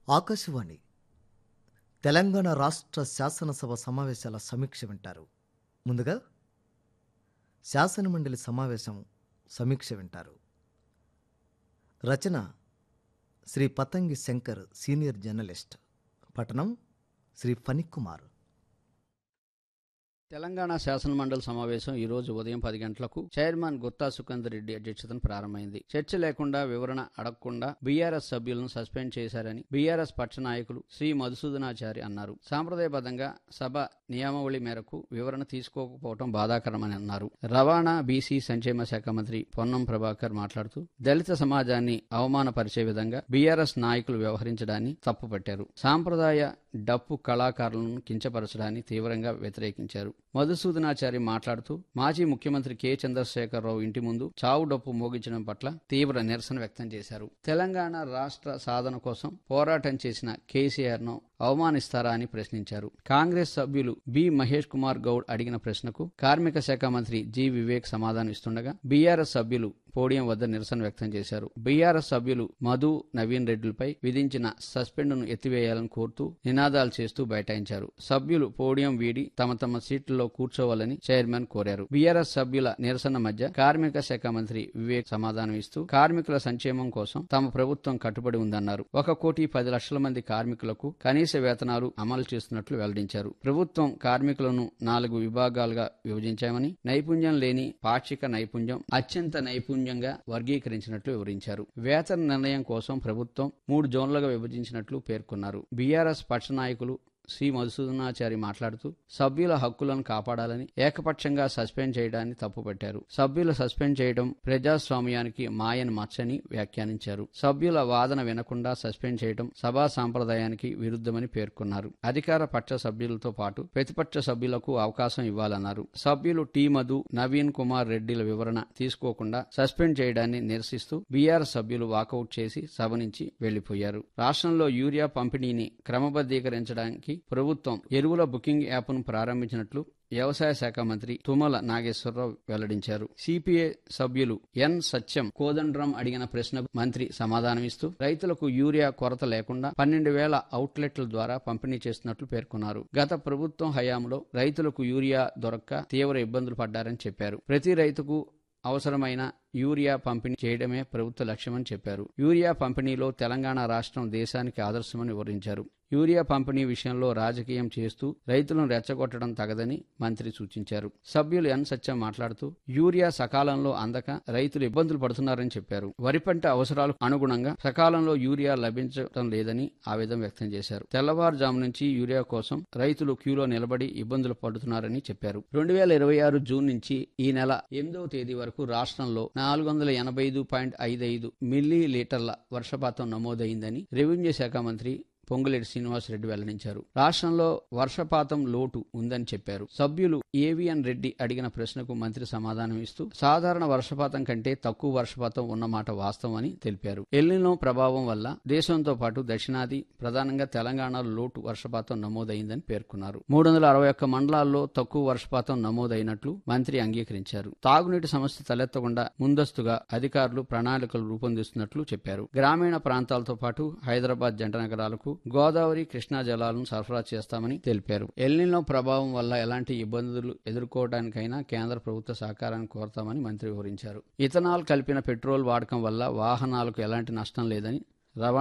ఆకాశవాణి తెలంగాణ రాష్ట్ర శాసనసభ సమావేశాల సమీక్ష వింటారు ముందుగా శాసనమండలి సమావేశం సమీక్ష వింటారు రచన శ్రీ పతంగి శంకర్ సీనియర్ జర్నలిస్ట్ పఠనం శ్రీ ఫణిక్ కుమార్ తెలంగాణ శాసనమండలి సమావేశం ఈ రోజు ఉదయం పది గంటలకు చైర్మన్ గుత్తా సుఖేందర్ రెడ్డి అధ్యక్షతన ప్రారంభమైంది చర్చ లేకుండా వివరణ అడగకుండా బీఆర్ఎస్ సభ్యులను సస్పెండ్ చేశారని బీఆర్ఎస్ పక్ష నాయకులు శ్రీ మధుసూదనాచారి అన్నారు సాంప్రదాయబద్ధంగా సభ నియమావళి మేరకు వివరణ తీసుకోకపోవడం బాధాకరమని అన్నారు రవాణా బీసీ సంక్షేమ శాఖ మంత్రి పొన్నం ప్రభాకర్ మాట్లాడుతూ దళిత సమాజాన్ని అవమానపరిచే విధంగా బీఆర్ఎస్ నాయకులు వ్యవహరించడాన్ని తప్పుపట్టారు సాంప్రదాయ డప్పు కళాకారులను కించపరచడాన్ని తీవ్రంగా వ్యతిరేకించారు మధుసూదనాచారి మాట్లాడుతూ మాజీ ముఖ్యమంత్రి కె చంద్రశేఖరరావు ఇంటి ముందు చావు డప్పు మోగించడం పట్ల తీవ్ర నిరసన వ్యక్తం చేశారు తెలంగాణ రాష్ట్ర సాధన కోసం పోరాటం చేసిన కేసీఆర్ ను అవమానిస్తారా అని ప్రశ్నించారు కాంగ్రెస్ సభ్యులు బి మహేష్ కుమార్ గౌడ్ అడిగిన ప్రశ్నకు కార్మిక శాఖ మంత్రి జి వివేక్ సమాధానం ఇస్తుండగా బీఆర్ఎస్ సభ్యులు పోడియం వద్ద నిరసన వ్యక్తం చేశారు బీఆర్ఎస్ సభ్యులు మధు నవీన్ రెడ్డిలపై విధించిన సస్పెండ్ను ఎత్తివేయాలని కోరుతూ నినాదాలు చేస్తూ బైఠాయించారు సభ్యులు పోడియం వీడి తమ తమ సీట్లలో కూర్చోవాలని చైర్మన్ కోరారు బీఆర్ఎస్ సభ్యుల నిరసన మధ్య కార్మిక శాఖ మంత్రి వివేక్ సమాధానం ఇస్తూ కార్మికుల సంక్షేమం కోసం తమ ప్రభుత్వం కట్టుబడి ఉందన్నారు ఒక కోటి పది లక్షల మంది కార్మికులకు కనీస వేతనాలు అమలు చేస్తున్నట్లు వెల్లడించారు ప్రభుత్వం కార్మికులను నాలుగు విభాగాలుగా విభజించామని నైపుణ్యం లేని పాక్షిక నైపుణ్యం అత్యంత నైపుణ్యంగా వర్గీకరించినట్లు వివరించారు వేతన నిర్ణయం కోసం ప్రభుత్వం మూడు జోన్లుగా విభజించినట్లు పేర్కొన్నారు బీఆర్ఎస్ పక్ష నాయకులు శ్రీ మధుసూదనాచారి మాట్లాడుతూ సభ్యుల హక్కులను కాపాడాలని ఏకపక్షంగా సస్పెండ్ చేయడాన్ని తప్పుపట్టారు సభ్యులు సస్పెండ్ చేయడం ప్రజాస్వామ్యానికి మాయని మచ్చని వ్యాఖ్యానించారు సభ్యుల వాదన వినకుండా సస్పెండ్ చేయడం సభా సాంప్రదాయానికి విరుద్ధమని పేర్కొన్నారు అధికార పక్ష సభ్యులతో పాటు ప్రతిపక్ష సభ్యులకు అవకాశం ఇవ్వాలన్నారు సభ్యులు టీ మధు నవీన్ కుమార్ రెడ్డిల వివరణ తీసుకోకుండా సస్పెండ్ చేయడాన్ని నిరసిస్తూ బీఆర్ఎస్ సభ్యులు వాకౌట్ చేసి సభ నుంచి వెళ్లిపోయారు రాష్ట్రంలో యూరియా పంపిణీని క్రమబద్దీకరించడానికి ప్రభుత్వం ఎరువుల బుకింగ్ యాప్ను ప్రారంభించినట్లు వ్యవసాయ శాఖ మంత్రి తుమ్మల నాగేశ్వరరావు వెల్లడించారు సిపిఐ సభ్యులు ఎన్ సత్యం కోదండ్రం అడిగిన ప్రశ్నకు మంత్రి సమాధానమిస్తూ రైతులకు యూరియా కొరత లేకుండా పన్నెండు వేల అవుట్లెట్ల ద్వారా పంపిణీ చేస్తున్నట్లు పేర్కొన్నారు గత ప్రభుత్వం హయాంలో రైతులకు యూరియా దొరక్క తీవ్ర ఇబ్బందులు పడ్డారని చెప్పారు ప్రతి రైతుకు అవసరమైన యూరియా పంపిణీ చేయడమే ప్రభుత్వ లక్ష్యమని చెప్పారు యూరియా పంపిణీలో తెలంగాణ రాష్ట్రం దేశానికి ఆదర్శమని వివరించారు యూరియా పంపిణీ విషయంలో రాజకీయం చేస్తూ రైతులను రెచ్చగొట్టడం తగదని మంత్రి సూచించారు సభ్యులు ఎన్ సత్యం మాట్లాడుతూ యూరియా సకాలంలో అందక రైతులు ఇబ్బందులు పడుతున్నారని చెప్పారు వరి పంట అవసరాలకు అనుగుణంగా సకాలంలో యూరియా లభించడం లేదని ఆవేదన వ్యక్తం చేశారు తెల్లవారుజాము నుంచి యూరియా కోసం రైతులు క్యూలో నిలబడి ఇబ్బందులు పడుతున్నారని చెప్పారు రెండు వేల ఇరవై ఆరు జూన్ నుంచి ఈ నెల ఎనిమిదవ తేదీ వరకు రాష్ట్రంలో నాలుగు వందల ఎనభై ఐదు పాయింట్ ఐదు ఐదు మిల్లీ లీటర్ల వర్షపాతం నమోదైందని రెవెన్యూ శాఖ మంత్రి పొంగులేటి శ్రీనివాసరెడ్డి వెల్లడించారు రాష్ట్రంలో వర్షపాతం లోటు ఉందని చెప్పారు సభ్యులు ఏవిఎన్ రెడ్డి అడిగిన ప్రశ్నకు మంత్రి సమాధానం ఇస్తూ సాధారణ వర్షపాతం కంటే తక్కువ వర్షపాతం ఉన్నమాట వాస్తవం అని తెలిపారు ఎల్లినో ప్రభావం వల్ల దేశంతో పాటు దక్షిణాది ప్రధానంగా తెలంగాణలో లోటు వర్షపాతం నమోదైందని పేర్కొన్నారు మూడు వందల అరవై ఒక్క మండలాల్లో తక్కువ వర్షపాతం నమోదైనట్లు మంత్రి అంగీకరించారు తాగునీటి సమస్య తలెత్తకుండా ముందస్తుగా అధికారులు ప్రణాళికలు రూపొందిస్తున్నట్లు చెప్పారు గ్రామీణ ప్రాంతాలతో పాటు హైదరాబాద్ జంట నగరాలకు గోదావరి కృష్ణా జలాలను సరఫరా చేస్తామని తెలిపారు ఎల్నిలో ప్రభావం వల్ల ఎలాంటి ఇబ్బందులు ఎదుర్కోవడానికైనా కేంద్ర ప్రభుత్వ సహకారాన్ని కోరతామని మంత్రి వివరించారు ఇథనాల్ కలిపిన పెట్రోల్ వాడకం వల్ల వాహనాలకు ఎలాంటి నష్టం లేదని రవాణా